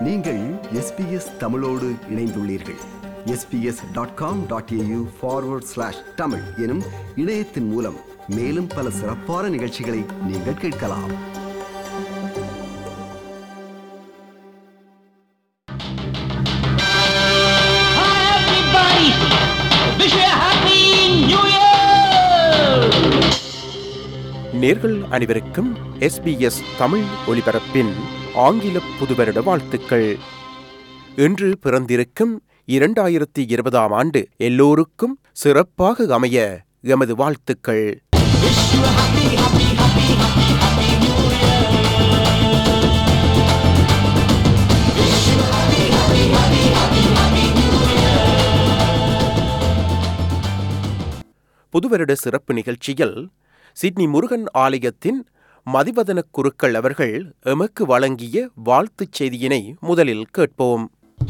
நீங்கள் எஸ்பிஎஸ் தமிழோடு இணைந்துள்ளீர்கள் SBS dot com dot AU forward slash Tamil எனும் இணையத்தின் மூலம் மேலும் பல சிறப்பான நிகழ்ச்சிகளை நீங்கள் கேட்கலாம் everybody! Wish you a happy new year! நேர்கள் அனைவருக்கும் எஸ்பிஎஸ் தமிழ் ஒலிபரப்பின் ஆங்கில புதுவருட வாழ்த்துக்கள் இன்று பிறந்திருக்கும் இரண்டாயிரத்தி இருபதாம் ஆண்டு எல்லோருக்கும் சிறப்பாக அமைய எமது வாழ்த்துக்கள் புதுவருட சிறப்பு நிகழ்ச்சியில் சிட்னி முருகன் ஆலயத்தின் மதிவதன குருக்கள் அவர்கள் எமக்கு வழங்கிய வாழ்த்துச் செய்தியினை முதலில் கேட்போம்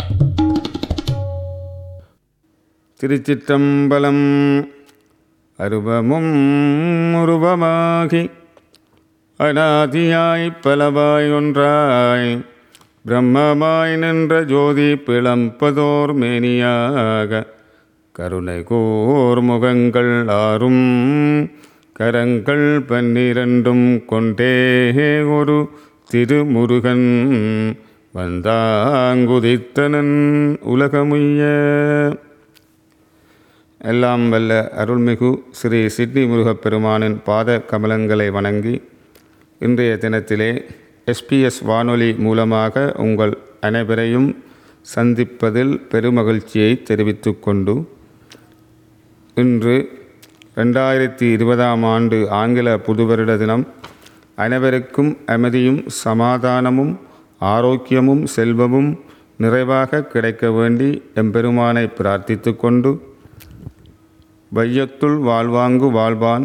திருச்சிற்றம்பலம் அருவமும் உருவமாகி அனாதியாய் பலவாய் ஒன்றாய் பிரம்மமாய் நின்ற ஜோதி பிளம்பதோர் மேனியாக கருணை கோர் முகங்கள் ஆறும் கரங்கள் பன்னிரண்டும் கொண்டே ஒரு திருமுருகன் வந்தாங்குதித்தனன் உலகமுய்ய எல்லாம் வல்ல அருள்மிகு ஸ்ரீ சிட்னி முருகப்பெருமானின் பாத கமலங்களை வணங்கி இன்றைய தினத்திலே எஸ்பிஎஸ் வானொலி மூலமாக உங்கள் அனைவரையும் சந்திப்பதில் பெருமகிழ்ச்சியை தெரிவித்துக் கொண்டு இன்று ரெண்டாயிரத்தி இருபதாம் ஆண்டு ஆங்கில புதுவருட தினம் அனைவருக்கும் அமைதியும் சமாதானமும் ஆரோக்கியமும் செல்வமும் நிறைவாக கிடைக்க வேண்டி எம்பெருமானை பிரார்த்தித்து கொண்டு வையத்துள் வாழ்வாங்கு வாழ்வான்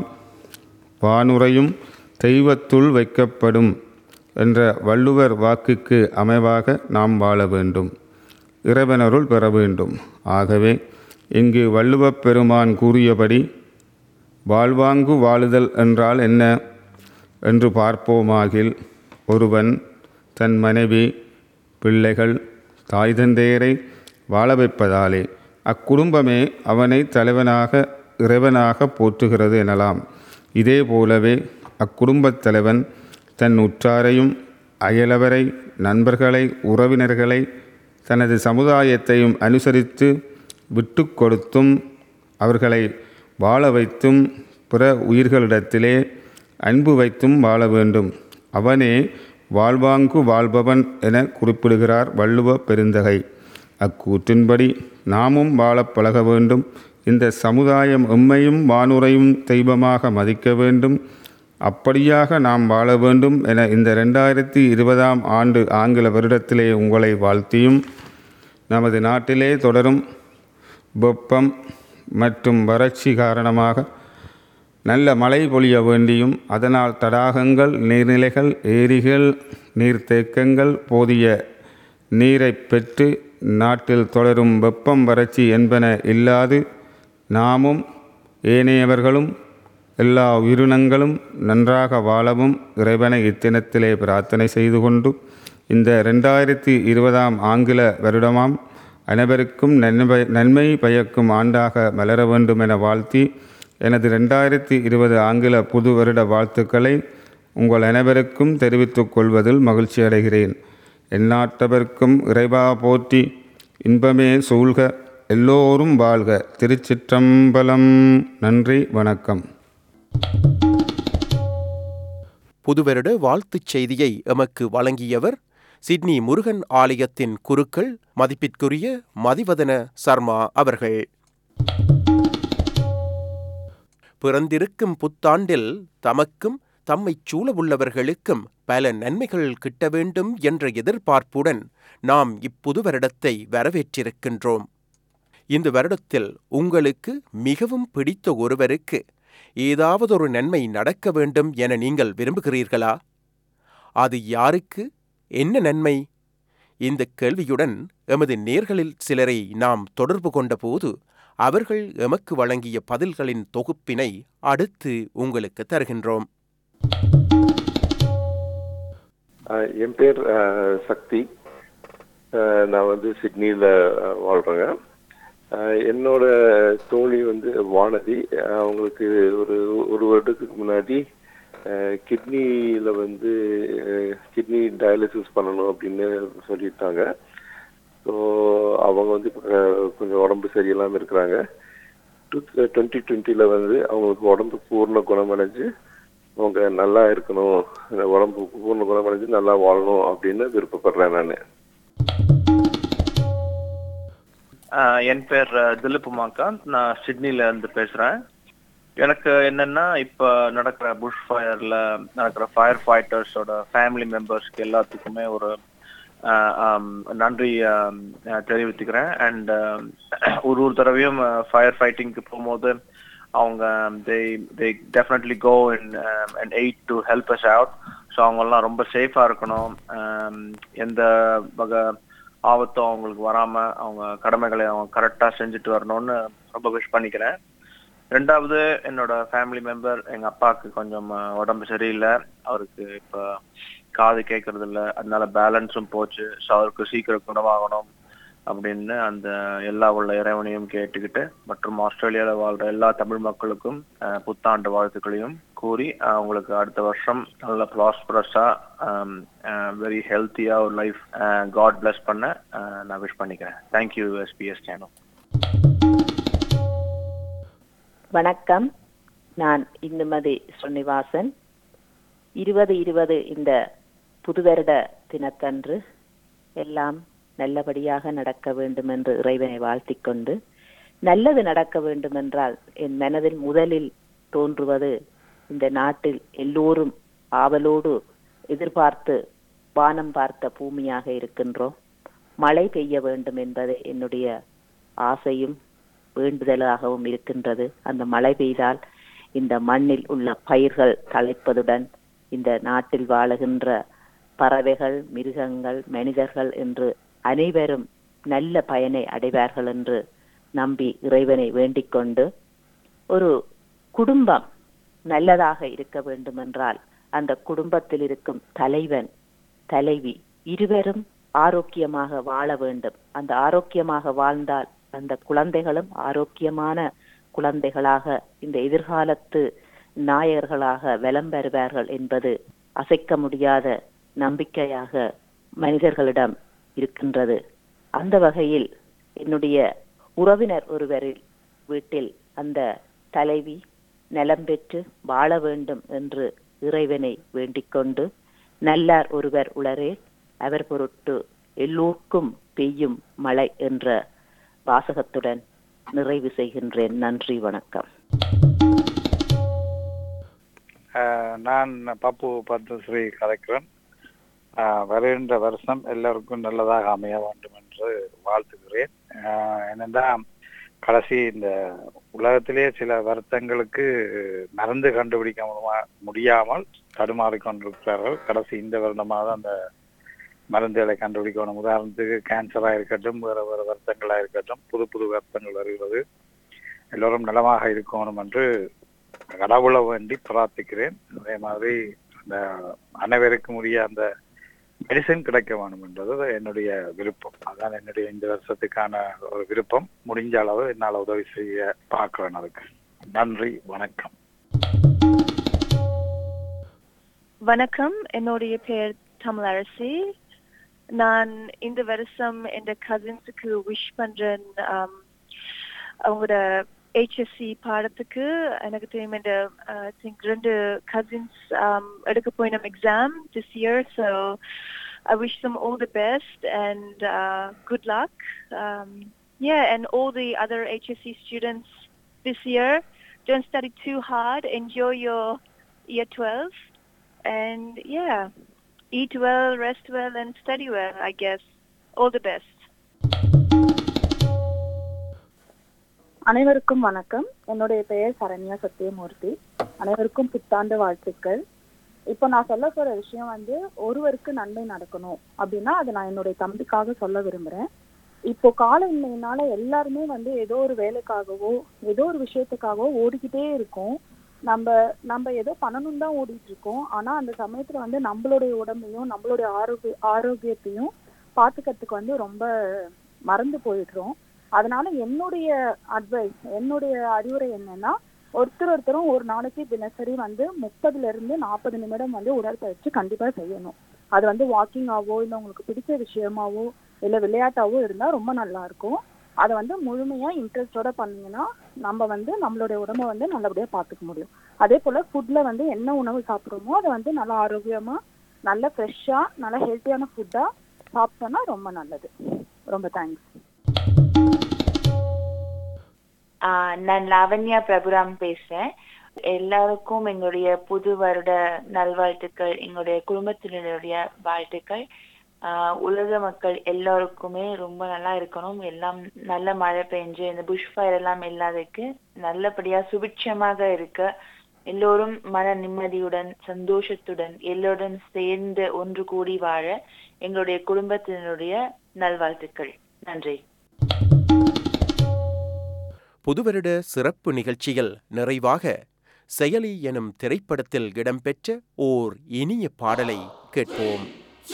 வானுரையும் தெய்வத்துள் வைக்கப்படும் என்ற வள்ளுவர் வாக்குக்கு அமைவாக நாம் வாழ வேண்டும் இறைவனருள் பெற வேண்டும் ஆகவே இங்கு வள்ளுவப் பெருமான் கூறியபடி வாழ்வாங்கு வாழுதல் என்றால் என்ன என்று பார்ப்போமாகில் ஒருவன் தன் மனைவி பிள்ளைகள் தாய் தந்தையரை வாழ வைப்பதாலே அக்குடும்பமே அவனை தலைவனாக இறைவனாக போற்றுகிறது எனலாம் இதே போலவே அக்குடும்பத் தலைவன் தன் உற்றாரையும் அயலவரை நண்பர்களை உறவினர்களை தனது சமுதாயத்தையும் அனுசரித்து விட்டு கொடுத்தும் அவர்களை வாழ வைத்தும் பிற உயிர்களிடத்திலே அன்பு வைத்தும் வாழ வேண்டும் அவனே வாழ்வாங்கு வாழ்பவன் என குறிப்பிடுகிறார் வள்ளுவ பெருந்தகை அக்கூற்றின்படி நாமும் வாழப் பழக வேண்டும் இந்த சமுதாயம் எம்மையும் வானுரையும் தெய்வமாக மதிக்க வேண்டும் அப்படியாக நாம் வாழ வேண்டும் என இந்த ரெண்டாயிரத்தி இருபதாம் ஆண்டு ஆங்கில வருடத்திலே உங்களை வாழ்த்தியும் நமது நாட்டிலே தொடரும் வெப்பம் மற்றும் வறட்சி காரணமாக நல்ல மழை பொழிய வேண்டியும் அதனால் தடாகங்கள் நீர்நிலைகள் ஏரிகள் நீர்த்தேக்கங்கள் போதிய நீரை பெற்று நாட்டில் தொடரும் வெப்பம் வறட்சி என்பன இல்லாது நாமும் ஏனையவர்களும் எல்லா உயிரினங்களும் நன்றாக வாழவும் இறைவனை இத்தினத்திலே பிரார்த்தனை செய்து கொண்டு இந்த ரெண்டாயிரத்தி இருபதாம் ஆங்கில வருடமாம் அனைவருக்கும் நன்மை நன்மை பயக்கும் ஆண்டாக மலர வேண்டும் என வாழ்த்தி எனது ரெண்டாயிரத்தி இருபது ஆங்கில புது வருட வாழ்த்துக்களை உங்கள் அனைவருக்கும் தெரிவித்துக் கொள்வதில் மகிழ்ச்சி அடைகிறேன் எந்நாட்டவர்க்கும் இறைவா போற்றி இன்பமே சூழ்க எல்லோரும் வாழ்க திருச்சிற்றம்பலம் நன்றி வணக்கம் புதுவருட வாழ்த்துச் செய்தியை எமக்கு வழங்கியவர் சிட்னி முருகன் ஆலயத்தின் குருக்கள் மதிப்பிற்குரிய மதிவதன சர்மா அவர்கள் பிறந்திருக்கும் புத்தாண்டில் தமக்கும் தம்மைச் சூழவுள்ளவர்களுக்கும் பல நன்மைகள் கிட்ட வேண்டும் என்ற எதிர்பார்ப்புடன் நாம் இப்புது வருடத்தை வரவேற்றிருக்கின்றோம் இந்த வருடத்தில் உங்களுக்கு மிகவும் பிடித்த ஒருவருக்கு ஏதாவதொரு நன்மை நடக்க வேண்டும் என நீங்கள் விரும்புகிறீர்களா அது யாருக்கு என்ன நன்மை இந்த கேள்வியுடன் எமது நேர்களில் சிலரை நாம் தொடர்பு கொண்டபோது அவர்கள் எமக்கு வழங்கிய பதில்களின் தொகுப்பினை அடுத்து உங்களுக்கு தருகின்றோம் ஆஹ் என் பேர் ஆஹ், சக்தி அஹ், நான் வந்து சிட்னியில் வாழ்கிறேங்க அஹ், என்னோட தோழி வந்து வானதி அஹ், அவங்களுக்கு ஒரு ஒரு வருடத்துக்கு முன்னாடி கிட்னியில் வந்து கிட்னி டயாலிசிஸ் பண்ணணும் அப்படின்னு சொல்லிட்டாங்க ஸோ அவங்க வந்து இப்ப, அஹ், கொஞ்சம் உடம்பு சரியில்லாமல் இருக்கிறாங்க டூ டுவெண்ட்டி டுவெண்ட்டியில் வந்து அவங்களுக்கு உடம்பு பூர்ண குணமடைஞ்சு அவங்க நல்லா இருக்கணும் இந்த உடம்பு பூர்ண குணமடைஞ்சு நல்லா வாழணும் அப்படின்னு விருப்பப்படுறேன் நான் ஆஹ் என் பேர் அஹ், திலீப் உமாகாந்த் நான் சிட்னில இருந்து பேசுறேன் எனக்கு என்னன்னா இப்ப நடக்கிற புஷ் ஃபயர்ல நடக்கிற ஃபயர் ஃபைட்டர்ஸோட ஃபேமிலி மெம்பர்ஸ்க்கு எல்லாத்துக்குமே ஒரு ஆஹ், ஆம், நன்றி ஆம், அஹ், தெரிவித்துக்கிறேன் அண்ட் ஒரு ஒரு தடவையும் ஃபயர் ஃபைட்டிங்க்கு போகும்போது அவங்க they they definitely go and and aid to help us out so அவங்கெல்லாம் ரொம்ப சேஃபாக இருக்கணும் ஆம், எந்த வகை ஆபத்தும் அவங்களுக்கு வராம அவங்க கடமைகளை அவங்க கரெக்டா செஞ்சுட்டு வரணும்னு ரொம்ப விஷ் பண்ணிக்கிறேன் ரெண்டாவது என்னோட ஃபேமிலி மெம்பர் எங்க அப்பாவுக்கு கொஞ்சம் அஹ், உடம்பு சரியில்லை அவருக்கு இப்ப காது கேட்கறது இல்ல அதனால பேலன்ஸும் போச்சு ஸோ அவருக்கு சீக்கிரம் குணமாகணும் அப்படின்னு அந்த எல்லா உள்ள இறைவனையும் கேட்டுக்கிட்டு மற்றும் ஆஸ்திரேலியால வாழ்ற எல்லா தமிழ் மக்களுக்கும் அஹ், புத்தாண்டு வாழ்த்துக்களையும் கூறி அஹ், அவங்களுக்கு அடுத்த வருஷம் நல்ல ப்ராஸ்பரஸா வெரி ஹெல்த்தியா ஒரு லைஃப் காட் bless பண்ண அஹ், நான் விஷ் பண்ணிக்கிறேன் தேங்க்யூ எஸ்பிஎஸ் சேனல் வணக்கம் நான் இந்துமதி ஸ்ரீனிவாசன் இருபது இருபது இந்த புதுவருட தினத்தன்று எல்லாம் நல்லபடியாக நடக்க வேண்டும் என்று இறைவனை வாழ்த்திக் கொண்டு நல்லது நடக்க வேண்டும் என்றால் என் மனதில் முதலில் தோன்றுவது இந்த நாட்டில் எல்லோரும் ஆவலோடு எதிர்பார்த்து வானம் பார்த்த பூமியாக இருக்கின்றோம் மழை பெய்ய வேண்டும் என்பது என்னுடைய ஆசையும் வேண்டுதலாகவும் இருக்கின்றது அந்த மழை பெய்தால் இந்த மண்ணில் உள்ள பயிர்கள் தழைப்பதுடன் இந்த நாட்டில் வாழுகின்ற பறவைகள் மிருகங்கள் மனிதர்கள் என்று அனைவரும் நல்ல பயனை அடைவார்கள் என்று நம்பி இறைவனை வேண்டிக் கொண்டு ஒரு குடும்பம் நல்லதாக இருக்க வேண்டுமென்றால் அந்த குடும்பத்தில் இருக்கும் தலைவன் தலைவி இருவரும் ஆரோக்கியமாக வாழ வேண்டும் அந்த ஆரோக்கியமாக வாழ்ந்தால் அந்த குழந்தைகளும் ஆரோக்கியமான குழந்தைகளாக இந்த எதிர்காலத்து நாயகர்களாக வலம் வருவார்கள் என்பது அசைக்க முடியாத நம்பிக்கையாக மனிதர்களிடம் இருக்கின்றது அந்த வகையில் என்னுடைய உறவினர் ஒருவரில் வீட்டில் அந்த தலைவி நலம் பெற்று வாழ வேண்டும் என்று இறைவனை வேண்டிக் கொண்டு நல்லார் ஒருவர் உளரே அவர் பொருட்டு எல்லோருக்கும் பெய்யும் மழை என்ற வாசகத்துடன் நிறைவு செய்கின்றேன் நன்றி வணக்கம் ஆஹ் நான் பப்பு பத்மஸ்ரீ கலைக்கிறேன் ஆஹ் வருகின்ற வருஷம் எல்லோருக்கும் நல்லதாக அமைய வேண்டும் என்று வாழ்த்துகிறேன் ஆஹ் ஏனென்றால் கடைசி இந்த உலகத்திலே சில வருத்தங்களுக்கு மருந்து கண்டுபிடிக்க முடியா- முடியாமல் தடுமாறிக் கொண்டிருக்கிறார்கள் கடைசி இந்த வருடமாக அந்த மருந்துகளை கண்டுபிடிக்கணும் உதாரணத்துக்கு கேன்சரா இருக்கட்டும் வேற வேற வருத்தங்களா இருக்கட்டும் புது புது வருத்தங்கள் வருகிறது எல்லோரும் நலமாக இருக்கணும் என்று கடவுளை வேண்டி பிரார்த்திக்கிறேன் அதே மாதிரி அந்த அனைவருக்கும் உரிய அந்த மெடிசன் கிடைக்க வேணும் என்றது என்னுடைய விருப்பம் அதான் என்னுடைய இந்த வருஷத்துக்கான ஒரு விருப்பம் முடிஞ்ச அளவு என்னால் உதவி செய்ய பார்க்கிறேன் அதுக்கு நன்றி வணக்கம் வணக்கம் என்னுடைய பெயர் தமிழரசி நான் இந்த வருஷம் என் கசின்ஸுக்கு விஷ் பண்றேன் ஆம், அவங்களோட ஹெச்எஸ்சி பாடத்துக்கு எனக்கு தெரியும் இந்த திங்க் ரெண்டு கசின்ஸ் எடுக்க போயினோம் exam this year so I wish them all the best and uh, good luck. Um, yeah, and all the other HSC students this year, don't study too hard. Enjoy your year 12. And yeah, eat well, rest well, and study well, I guess. All the best. அனைவருக்கும் வணக்கம் என்னுடைய பெயர் சரண்யா சத்தியமூர்த்தி அனைவருக்கும் புத்தாண்டு வாழ்த்துக்கள் இப்போ நான் சொல்ல போற விஷயம் வந்து ஒருவருக்கு நன்மை நடக்கணும் அப்படின்னா அது நான் என்னுடைய தம்பிக்காக சொல்ல விரும்புறேன் இப்போ காலநிலையினால எல்லாருமே வந்து ஏதோ ஒரு வேலைக்காகவோ ஏதோ ஒரு விஷயத்துக்காகவோ ஓடிக்கிட்டே இருக்கோம் நம்ம நம்ம ஏதோ பண்ணணும் தான் ஓடிட்டு இருக்கோம் ஆனா அந்த சமயத்துல வந்து நம்மளுடைய உடம்பையும் நம்மளுடைய ஆரோக்கிய ஆரோக்கியத்தையும் பார்த்துக்கிறதுக்கு வந்து ரொம்ப மறந்து போயிடுறோம் அதனால என்னுடைய அட்வைஸ் என்னுடைய அறிவுரை என்னன்னா ஒருத்தர் ஒருத்தரும் ஒரு நாளைக்கு தினசரி வந்து முப்பதுல இருந்து நாற்பது நிமிடம் வந்து உடற்பயிற்சி கண்டிப்பா செய்யணும் அது வந்து வாக்கிங்காவோ இல்லை உங்களுக்கு பிடிச்ச விஷயமாவோ இல்லை விளையாட்டாவோ இருந்தா ரொம்ப நல்லா இருக்கும் அதை வந்து முழுமையா இன்ட்ரெஸ்டோட பண்ணீங்கன்னா நம்ம வந்து நம்மளுடைய உடம்ப வந்து நல்லபடியா பார்த்துக்க முடியும் அதே போல ஃபுட்ல வந்து என்ன உணவு சாப்பிடுறோமோ அதை வந்து நல்லா ஆரோக்கியமா நல்ல ஃப்ரெஷ்ஷா நல்ல ஹெல்த்தியான ஃபுட்டா சாப்பிட்டோம்னா ரொம்ப நல்லது ரொம்ப தேங்க்ஸ் ஆஹ் நான் லாவண்யா பிரபுராம் பேசுறேன் எல்லாருக்கும் எங்களுடைய புது வருட நல்வாழ்த்துக்கள் எங்களுடைய குடும்பத்தினருடைய வாழ்த்துக்கள் ஆஹ் உலக மக்கள் எல்லாருக்குமே ரொம்ப நல்லா இருக்கணும் எல்லாம் நல்ல மழை பெஞ்சு இந்த புஷ் ஃபயர் எல்லாம் இல்லாததுக்கு நல்லபடியா சுபிட்சமாக இருக்க எல்லோரும் மன நிம்மதியுடன் சந்தோஷத்துடன் எல்லோருடன் சேர்ந்து ஒன்று கூடி வாழ எங்களுடைய குடும்பத்தினருடைய நல்வாழ்த்துக்கள் நன்றி புதுவருட சிறப்பு நிகழ்ச்சியில் நிறைவாக செயலி எனும் திரைப்படத்தில் இடம்பெற்ற ஓர் இனிய பாடலை கேட்போம்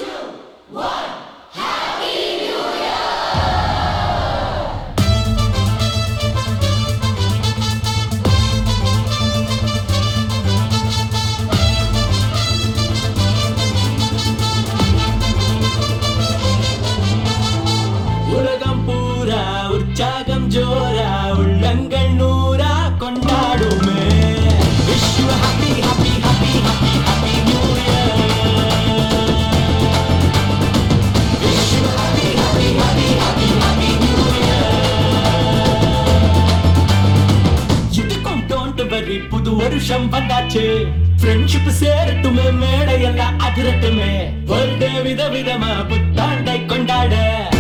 உலகம் பூரா உற்சாகம் ஜோரா உள்ளங்கள் நூறா கொண்டாடுமே wish you happy happy happy happy happy new year wish you happy happy happy happy happy new year இதுக்கும் டோன்ட் வரி புது வருஷம் வந்தாச்சு ஃப்ரெண்ட்ஷிப் சேரட்டுமே மேடையெல்லாம் அதிரட்டுமே வேர்ல்டு விதவிதமா புத்தாண்டை கொண்டாட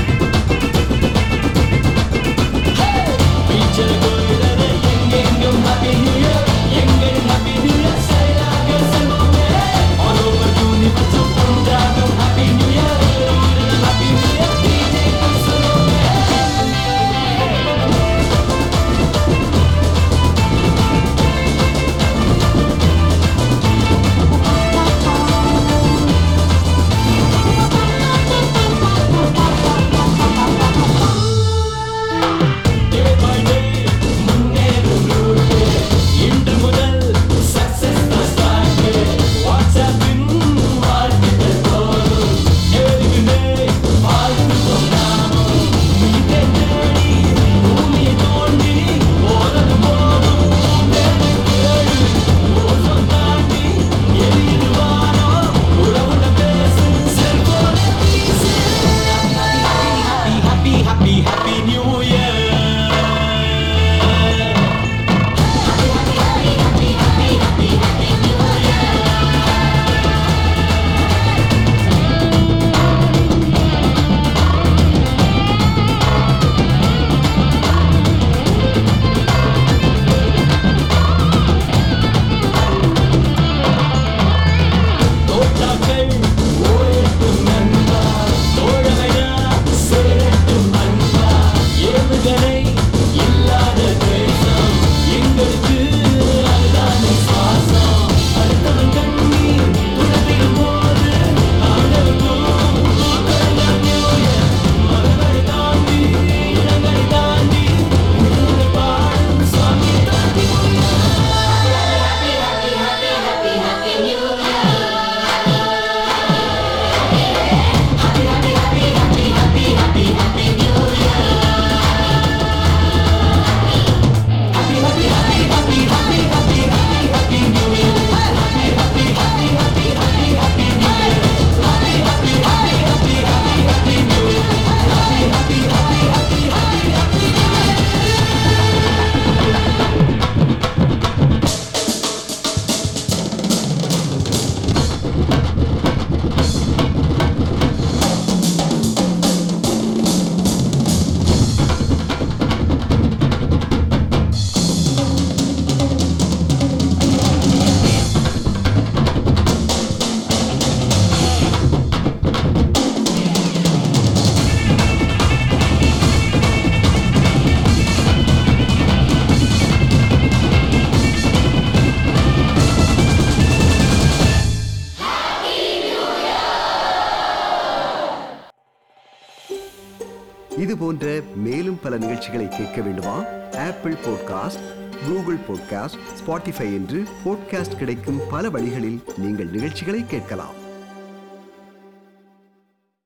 பீச்சல் கோயிலரே எங்கெங்கும் happy new year எங்கள் happy new year செயலாக செல்வோமே all over universe கொண்டாடும் happy new year எல்லோரும் happy new year DJ க்கு சொல்லுவோமே Day by day, முன்னேறும் route. இது போன்ற மேலும் பல நிகழ்ச்சிகளை கேட்க வேண்டுமா Apple podcast Google podcast Spotify என்று பாட்காஸ்ட் கிடைக்கும் பல வழிகளில் நீங்கள் நிகழ்ச்சிகளை கேட்கலாம்